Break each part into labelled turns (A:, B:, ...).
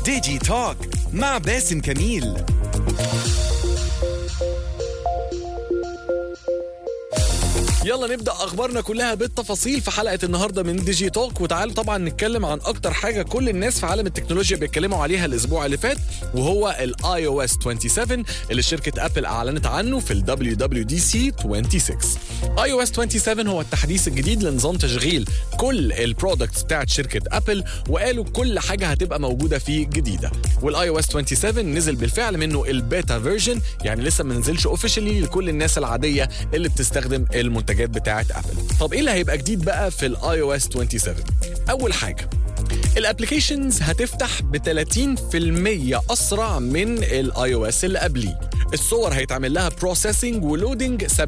A: ديجي توك مع باسم كميل
B: يلا نبدا اخبارنا كلها بالتفاصيل في حلقه النهارده من ديجي توك وتعالوا طبعا نتكلم عن اكتر حاجه كل الناس في عالم التكنولوجيا بيتكلموا عليها الاسبوع اللي فات وهو الاي او اس 27 اللي شركه ابل اعلنت عنه في الدبليو دبليو دي سي 26 اي او اس 27 هو التحديث الجديد لنظام تشغيل كل البرودكتس بتاعت شركه ابل وقالوا كل حاجه هتبقى موجوده فيه جديده والاي او اس 27 نزل بالفعل منه البيتا فيرجن يعني لسه ما نزلش اوفيشالي لكل الناس العاديه اللي بتستخدم المنتجات بتاعت ابل طب ايه اللي هيبقى جديد بقى في الاي او اس 27 اول حاجه الابلكيشنز هتفتح ب 30% اسرع من الاي او اس اللي قبليه الصور هيتعمل لها بروسيسنج ولودنج 70%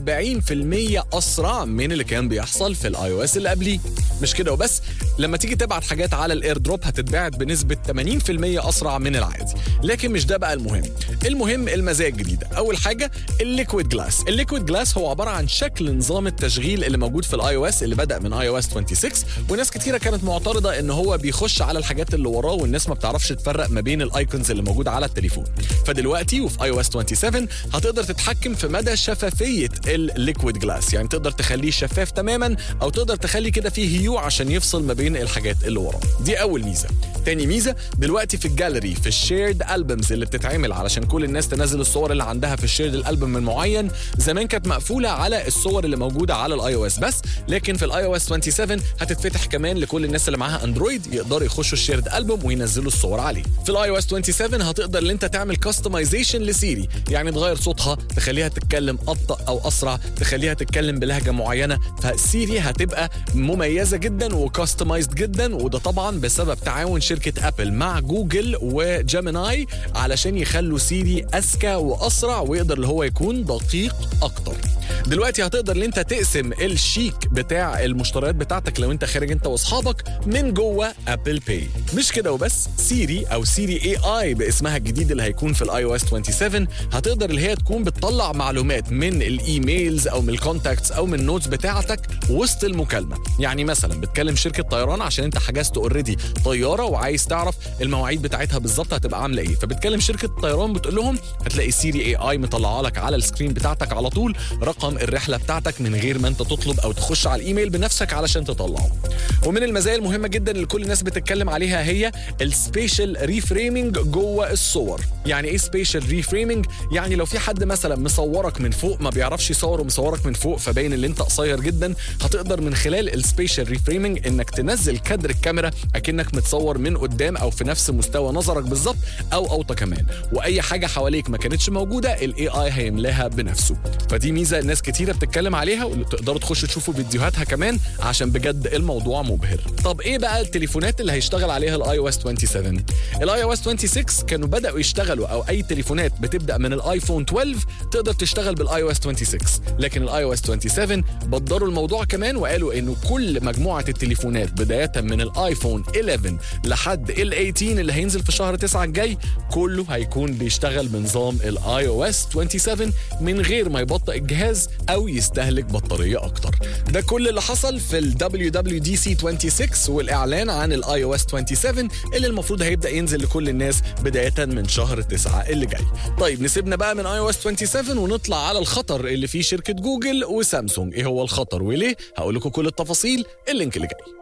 B: اسرع من اللي كان بيحصل في الاي او اس اللي قبليه مش كده وبس لما تيجي تبعت حاجات على الاير دروب هتتبعت بنسبه 80% اسرع من العادي لكن مش ده بقى المهم المهم المزايا الجديده اول حاجه الليكويد جلاس الليكويد جلاس هو عباره عن شكل نظام التشغيل اللي موجود في الاي او اس اللي بدا من اي او اس 26 وناس كتيره كانت معترضه ان هو بيخش على الحاجات اللي وراه والناس ما بتعرفش تفرق ما بين الايكونز اللي موجوده على التليفون فدلوقتي وفي اي او اس 27 هتقدر تتحكم في مدى شفافيه الليكويد جلاس يعني تقدر تخليه شفاف تماما او تقدر تخلي كده فيه هيو عشان يفصل ما بين الحاجات اللي وراه دي اول ميزه تاني ميزه دلوقتي في الجاليري في الشيرد البومز اللي بتتعمل علشان كل الناس تنزل الصور اللي عندها في الشيرد الالبوم المعين زمان كانت مقفوله على الصور اللي موجوده على الاي او اس بس لكن في الاي او اس 27 هتتفتح كمان لكل الناس اللي معاها اندرويد يقدروا يخشوا الشيرد البوم وينزلوا الصور عليه في الاي او اس 27 هتقدر ان انت تعمل كاستمايزيشن لسيري يعني تغير صوتها تخليها تتكلم ابطا او اسرع تخليها تتكلم بلهجه معينه فسيري هتبقى مميزه جدا وكاستمايزد جدا وده طبعا بسبب تعاون شركه ابل مع جوجل وجيميناي علشان يخلوا سيري اذكى واسرع ويقدر اللي هو يكون دقيق اكتر دلوقتي هتقدر ان انت تقسم الشيك بتاع المشتريات بتاعتك لو انت خارج انت واصحابك من جوه ابل باي مش كده وبس سيري او سيري اي اي باسمها الجديد اللي هيكون في الاي او اس 27 هتقدر اللي هي تكون بتطلع معلومات من الايميلز او من الكونتاكتس او من النوتس بتاعتك وسط المكالمه يعني مثلا بتكلم شركه طيران عشان انت حجزت اوريدي طياره وعايز تعرف المواعيد بتاعتها بالظبط هتبقى عامله ايه فبتكلم شركه الطيران بتقول لهم هتلاقي سيري اي اي مطلعه لك على السكرين بتاعتك على طول رقم الرحله بتاعتك من غير ما انت تطلب او تخش على الايميل بنفسك علشان تطلعه ومن المزايا المهمه جدا اللي كل الناس بتتكلم عليها هي السبيشال ريفريمنج جوه الصور يعني ايه سبيشال ريفريمنج يعني لو في حد مثلا مصورك من فوق ما بيعرفش يصور ومصورك من فوق فباين ان انت قصير جدا هتقدر من خلال السبيشال ريفريمنج انك تنزل كادر الكاميرا اكنك متصور من قدام او في نفس مستوى نظرك بالظبط او اوطى كمان واي حاجه حواليك ما كانتش موجوده الاي اي هيملاها بنفسه فدي ميزه ناس كتيره بتتكلم عليها وتقدروا تخشوا تشوفوا فيديوهاتها كمان عشان بجد الموضوع مبهر طب ايه بقى التليفونات اللي هيشتغل عليها الاي او اس 27 الاي او اس 26 كانوا بداوا يشتغلوا او اي تليفونات بتبدا من الايفون 12 تقدر تشتغل بالاي او اس 26 لكن الاي او اس 27 بدروا الموضوع كمان وقالوا انه كل مجموعه التليفونات بدايه من الايفون 11 لحد ال 18 اللي هينزل في شهر 9 الجاي كله هيكون بيشتغل بنظام الاي او اس 27 من غير ما يبطئ الجهاز او يستهلك بطاريه اكتر ده كل اللي حصل في ال WWDC 26 والاعلان عن الاي او اس 27 اللي المفروض هيبدا ينزل لكل الناس بدايه من شهر 9 اللي جاي طيب نسيبنا بقى من اي او اس 27 ونطلع على الخطر اللي فيه شركه جوجل وسامسونج ايه هو الخطر وليه هقول لكم كل التفاصيل اللينك اللي جاي